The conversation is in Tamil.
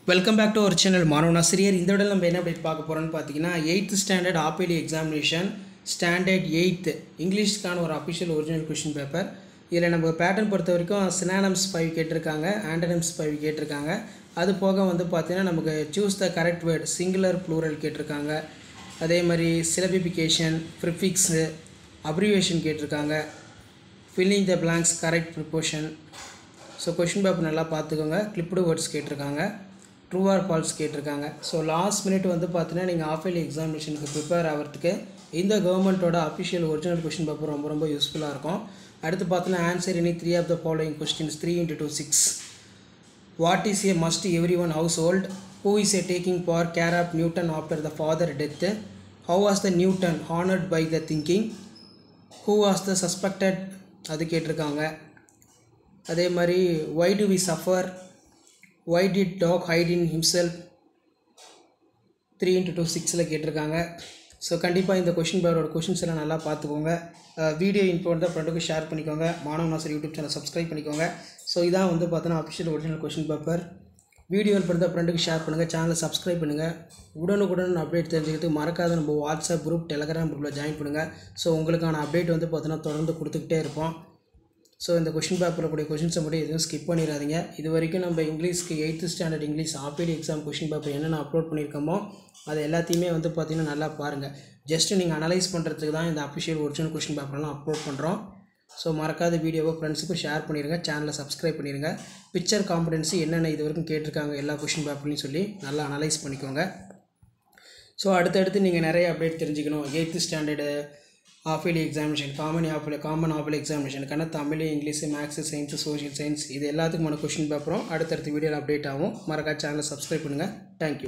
welcome back to our channel மாணவன் ஆசிரியர் இந்த விட நம்ம என்ன அப்டேட் பார்க்க போகிறோம்னு பார்த்தீங்கன்னா eighth standard half yearly examination standard eighth இங்கிலீஷ்க்கான ஒரு அஃபிஷியல் ஒரிஜினல் கொஷின் பேப்பர் இதில் நம்ம பேட்டர்ன் பொறுத்த வரைக்கும் சினானம்ஸ் ஃபைவ் கேட்டிருக்காங்க ஆண்டனம்ஸ் ஃபைவ் கேட்டிருக்காங்க அது போக வந்து பார்த்தீங்கன்னா நமக்கு choose the correct word singular plural கேட்டிருக்காங்க அதே மாதிரி சிலபிஃபிகேஷன் ப்ரிஃபிக்ஸு அப்ரிவேஷன் கேட்டிருக்காங்க filling the blanks correct preposition so question paper நல்லா பார்த்துக்கோங்க கிளிப்டு வேர்ட்ஸ் கேட்டிருக்காங்க ட்ரூ ஆர் ஃபால்ஸ் கேட்டிருக்காங்க ஸோ லாஸ்ட் மினிட் வந்து பார்த்தீங்கன்னா நீங்கள் ஆஃப் இயர்லி எக்ஸாமினேஷனுக்கு ப்ரிப்பேர் ஆகிறதுக்கு இந்த கவர்மெண்ட்டோட அஃபிஷியல் ஒரிஜினல் கொஷின் பேப்பர் ரொம்ப ரொம்ப யூஸ்ஃபுல்லாக இருக்கும் அடுத்து பார்த்தீங்கன்னா answer any three of the following questions three into two six what is a must every one house hold who is a taking for care of Newton after the father death how was the Newton honoured by the thinking who was the suspected அது கேட்டிருக்காங்க அதே மாதிரி why do we suffer why did dog hide in himself three into two சிக்ஸில் கேட்டிருக்காங்க ஸோ கண்டிப்பாக இந்த கொஷின் பேரோட கொஷின்ஸ் எல்லாம் நல்லா பார்த்துக்கோங்க வீடியோ இன்ஃபோ வந்து ஃப்ரெண்டுக்கு ஷேர் பண்ணிக்கோங்க மாணவ நாசர் யூடியூப் சேனல் சப்ஸ்கிரைப் பண்ணிக்கோங்க ஸோ இதான் வந்து பார்த்தோன்னா official original question paper video பண்ணுற ஃப்ரெண்டுக்கு ஷேர் பண்ணுங்கள் சேனலை சப்ஸ்கிரைப் பண்ணுங்கள் உடனுக்குடன் அப்டேட் தெரிஞ்சுக்கிறதுக்கு மறக்காத நம்ம வாட்ஸ்அப் குரூப் டெலகிராம் குரூப்பில் ஜாயின் பண்ணுங்கள் ஸோ உங்களுக்கான அப்டேட் வந்து பார்த்தோன்னா தொடர்ந்து கொடுத்துக்கிட்டே இருப்போம் ஸோ இந்த கொஷின் பேப்பரில் கூடிய கொஷின்ஸை மட்டும் எதுவும் ஸ்கிப் பண்ணிடாதீங்க இது வரைக்கும் நம்ம இங்கிலீஷ்க்கு eighth standard English half yearly exam question paper என்னென்ன அப்லோட் பண்ணியிருக்கோமோ அது எல்லாத்தையுமே வந்து பார்த்தீங்கன்னா நல்லா பாருங்கள் ஜஸ்ட் நீங்கள் அனலைஸ் பண்ணுறதுக்கு தான் இந்த அஃபிஷியல் ஒரிஜினல் கொஷின் பேப்பர்லாம் அப்லோட் பண்ணுறோம் ஸோ மறக்காத வீடியோவை ஃப்ரெண்ட்ஸுக்கும் ஷேர் பண்ணிடுங்க சேனலை சப்ஸ்கிரைப் பண்ணிடுங்க பிக்சர் காம்படன்சி என்னென்ன இது வரைக்கும் கேட்டிருக்காங்க எல்லா கொஷின் பேப்பர்லையும் சொல்லி நல்லா அனலைஸ் பண்ணிக்கோங்க ஸோ அடுத்தடுத்து நீங்கள் நிறைய அப்டேட் தெரிஞ்சுக்கணும் eighth standard half yearly examination common half yearly common half yearly எக்ஸாமினேஷனுக்கான Tamil English maths science social science இது எல்லாத்துக்குமான கொஷின் பேப்பரும் அடுத்தடுத்த வீடியோவில் அப்டேட் ஆகும் மறக்காத சேனலை சப்ஸ்கிரைப் பண்ணுங்கள் தேங்க்யூ